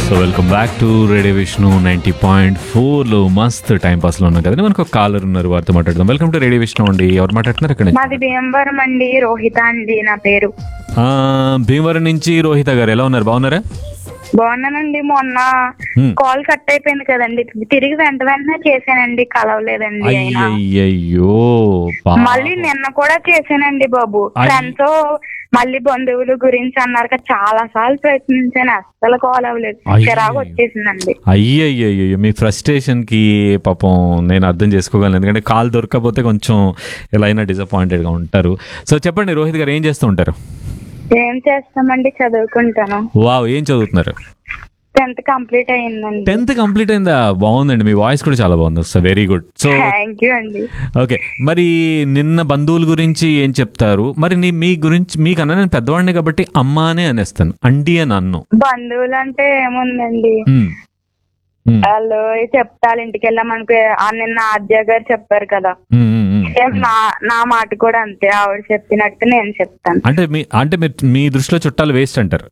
So welcome back to radio Vishnu ninety point ఫోర్లో మస్త్ time పాస్లో ఉన్నాం కదండి మనకు ఒక కాలర్ ఉన్నారు వారితో మాట్లాడదాం వెల్కమ్ టు రేడియో విష్ణు అండి ఎవరు మాట్లాడుతున్నారు ఇక్కడ నుంచి? మాది భీమవరం అండి రోహిత అండి నా పేరు ఆ, భీమవరం నుంచి రోహిత గారు ఎలా ఉన్నారు బాగున్నారా బాగున్నానండి మొన్న Hmm. కాల్ కట్ అయిపోయింది కదండి తిరిగి వెంట వెంటనే చేశానండి కలవలేదండి అయినా అయ్యయ్యో పా- మళ్ళీ నిన్న కూడా చేశానండి బాబు అయ్. ఫ్రెండ్స్ మళ్ళీ బంధువుల గురించి అన్నారు కదా చాలా సార్లు ప్రయత్నించాను అస్సలు కాల్ అవ్వలేదు అయ్యయ్యో. చిరాకు వచ్చేసిందండి అయ్యయ్యో మీ ఫ్రస్ట్రేషన్ కి పాపం నేను అర్థం చేసుకోగలను ఎందుకంటే కాల్ దొరకకపోతే కొంచెం ఎలా అయినా డిసప్పాయింటెడ్ గా ఉంటారు సో చెప్పండి రోహిత్ గారు ఏం చేస్తూ ఉంటారు ఏం చేస్తామండి చదువుకుంటాను వావ్ ఏం చదువుతున్నారు టెన్త్ కంప్లీట్ అయ్యిందండి టెన్త్ కంప్లీట్ అయిందా బాగుందండి మీ వాయిస్ కూడా చాలా బాగుంది so very good so thank you అండి ఓకే మరి నిన్న బంధువుల గురించి ఏం చెప్తారు మరి నీ మీ గురించి మీకన్నా నేను పెద్దవాడిని కాబట్టి అమ్మ అనే అనేస్తాను అండి అని అన్ను బంధువులు అంటే ఏముందండి మ్మ్. మ్మ్. వాళ్ళు చెప్తారు ఇంటికి వెళ్ళామనుకో ఆ నిన్న ఆద్య గారు చెప్పారు కదా మ్మ్, మ్మ్, మ్మ్. సేమ్ నా నా మాట కూడా అంతే ఆవిడ చెప్పినట్టు నేను చెప్తాను అంటే మీ అంటే మీరు మీ దృష్టిలో చుట్టాలు వేస్ట్ అంటారు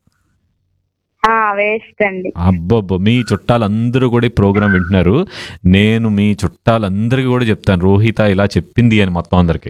ఆ వేస్ట్ అండి అబ్బబ్బో మీ చుట్టాలందరూ కూడా ఈ ప్రోగ్రామ్ వింటున్నారు నేను మీ చుట్టాలందరికీ కూడా చెప్తాను రోహిత ఇలా చెప్పింది అని మొత్తం అందరికి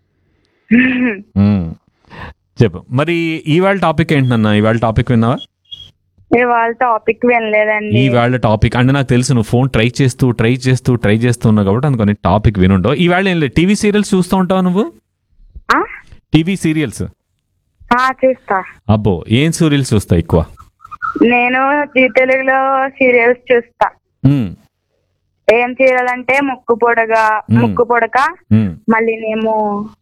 మ్మ్. చెప్పు మరి ఇవాళ టాపిక్ ఏంటన్నా ఇవాళ టాపిక్ విన్నావా ఇవాళ టాపిక్ వినలేదండి ఈవేళ టాపిక్ అంటే నాకు తెలుసు నువ్వు ఫోన్ ట్రై చేస్తూ ట్రై చేస్తూ ట్రై చేస్తూ ఉన్నావు కాబట్టి అందుకని టాపిక్ వినుండవు ఈవేళ ఏం లేదు టీవీ సీరియల్స్ చూస్తూ ఉంటావు నువ్వు ఆ? టీవీ సీరియల్స్ ఆ, చూస్తా అబ్బో ఏం సీరియల్స్ చూస్తావు ఎక్కువ నేను జీ తెలుగులో సీరియల్స్ చూస్తా మ్మ్. ఏం సీరియల్ అంటే ముక్కు పొడగా మ్మ్. ముక్కు పొడక మ్మ్. మళ్ళీ నేను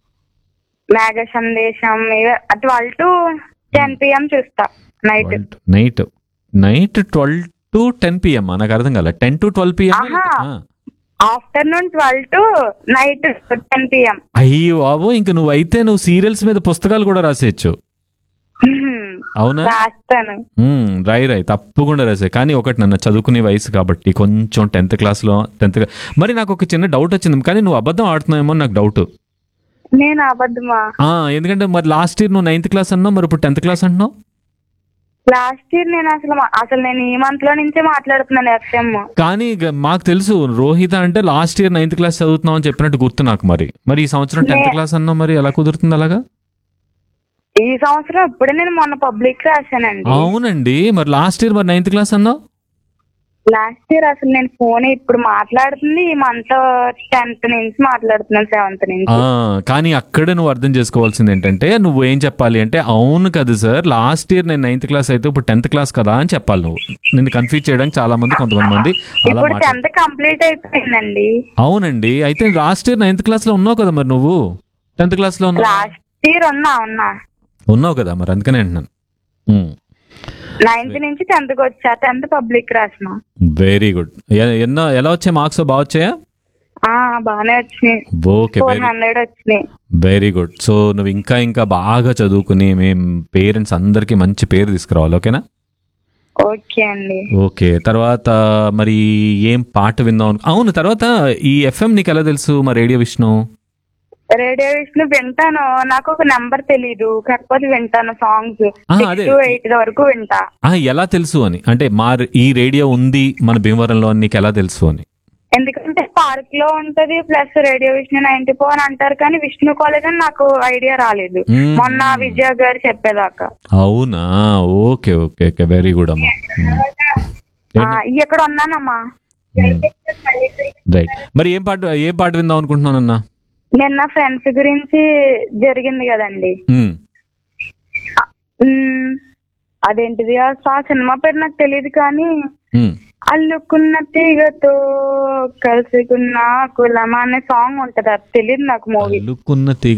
Megha Sandesham twelve to ten PM చూస్తా night night night twelve to ten PM నాకు అర్థం కాలే టెన్ టు ట్వెల్వ్ పిఎం ఆహా. Afternoon twelve to night ten PM అయ్యో బాబు ఇంక నువ్వైతే నువ్వు సీరియల్స్ మీద పుస్తకాలు కూడా రాసేయచ్చు అవునా రాస్తాను మ్మ్, రాయి రాయి తప్పకుండా రాసే కానీ ఒకటి నన్ను చదువుకునే వయసు కాబట్టి కొంచెం టెన్త్ క్లాస్లో టెన్త్ మరి నాకు ఒక చిన్న డౌట్ వచ్చింది కానీ నువ్వు అబద్ధం ఆడుతున్నావేమో అని నాకు డౌట్ నేను అబద్ధమా ఎందుకంటే మరి లాస్ట్ ఇయర్ నువ్వు నైన్త్ క్లాస్ అన్నావు మరి ఇప్పుడు టెన్త్ క్లాస్ అంటున్నావు లాస్ట్ ఇయర్ నేను అసలు మా- అసలు నేను ఈ మంత్ లో నుంచే మాట్లాడుతున్నాను ఎఫ్ఎం కానీ ఇక మాకు తెలుసు రోహిత అంటే లాస్ట్ ఇయర్ నైన్త్ క్లాస్ చదువుతున్నావు అని చెప్పినట్టు గుర్తు నాకు మరి మరి ఈ సంవత్సరం టెన్త్ నే- క్లాస్ అన్నావు మరి ఎలా కుదురుతుంది అలాగా ఈ సంవత్సరం ఇప్పుడే నేను మొన్న పబ్లిక్ రాశానండి అవునండి మరి లాస్ట్ ఇయర్ మరి నైన్త్ క్లాస్ అన్నావు లాస్ట్ ఇయర్ అసలు నేను ఫోన్ ఇప్పుడు మాట్లాడుతుంది ఈ మంత్ టెన్త్ నుంచి మాట్లాడుతున్నాను సెవెంత్ నుంచి ఆ, కానీ అక్కడే నువ్వు అర్థం చేసుకోవాల్సింది ఏంటంటే నువ్వు ఏం చెప్పాలి అంటే అవును కదా సార్ లాస్ట్ ఇయర్ నేను నైన్త్ క్లాస్ అయితే ఇప్పుడు టెన్త్ క్లాస్ కదా అని చెప్పాలి నువ్వు నిన్ను కన్ఫ్యూజ్ చేయడానికి చాలా మంది కొంతమంది మంది అలా ఇప్పుడు మాట్లాడు టెన్త్ కంప్లీట్ అయిపోయిందండి అవునండి అయితే లాస్ట్ ఇయర్ నైన్త్ క్లాస్ లో ఉన్నావు కదా మరి నువ్వు టెన్త్ క్లాస్ లో ఉన్నావు లాస్ట్ ఇయర్ ఉన్నా ఉన్నా ఉన్నావు కదా మరి అందుకనే అంటున్నాను నైన్త్ నుంచి టెన్త్ కి వచ్చా టెన్త్ పబ్లిక్ రాసిన వెరీ గుడ్ ఎన్నో ఎలా వచ్చాయి మార్క్స్ బాగా వచ్చాయా ఆ బాగానే వచ్చినాయి ఓకే ఫోర్ వెరీ హండ్రెడ్ వచ్చినాయి వెరీ గుడ్ సో నువ్వు ఇంకా ఇంకా బాగా చదువుకుని మేము పేరెంట్స్ అందరికీ మంచి పేరు తీసుకురావాలి ఓకేనా ఓకే అండి ఓకే తర్వాత మరి ఏం పాట విందాం అను- అవును తర్వాత ఈ ఎఫ్ఎం నీకు ఎలా తెలుసు మా రేడియో విష్ణు రేడియో విష్ణు వింటాను నాకు ఒక నెంబర్ తెలీదు కాకపోతే వింటాను సాంగ్స్ ఆ, సిక్స్ అదే. టు ఎయిట్ వరకు వింటా ఆ, ఎలా తెలుసు అని అంటే మా ఈ రేడియో ఉంది మన భీమవరంలో అని నీకు ఎలా తెలుసు అని ఎందుకంటే పార్క్ లో ఉంటది plus radio Vishnu ninety four అని అంటారు కానీ విష్ణు కాలేజ్ అని నాకు ఐడియా రాలేదు మ్మ్. మొన్న విజయ గారు చెప్పేదాకా అవునా okay okay okay very good అమ్మా ఆ, ఇక్కడ ఉన్నానమ్మా రైట్ మరి ఏం పాట ఏం పాట విందాం అనుకుంటున్నానన్నా నిన్న ఫ్రెండ్స్ గురించి జరిగింది కదండి మ్మ్. మ్మ్. అదేంటిది ఆ సా- సినిమా పేరు నాకు తెలియదు కానీ మ్మ్. అల్లుకున్న తీగతో కలుసుకున్న కులమా అనే సాంగ్ ఉంటది అది తెలియదు నాకు మూవీ అల్లుకున్న తీగ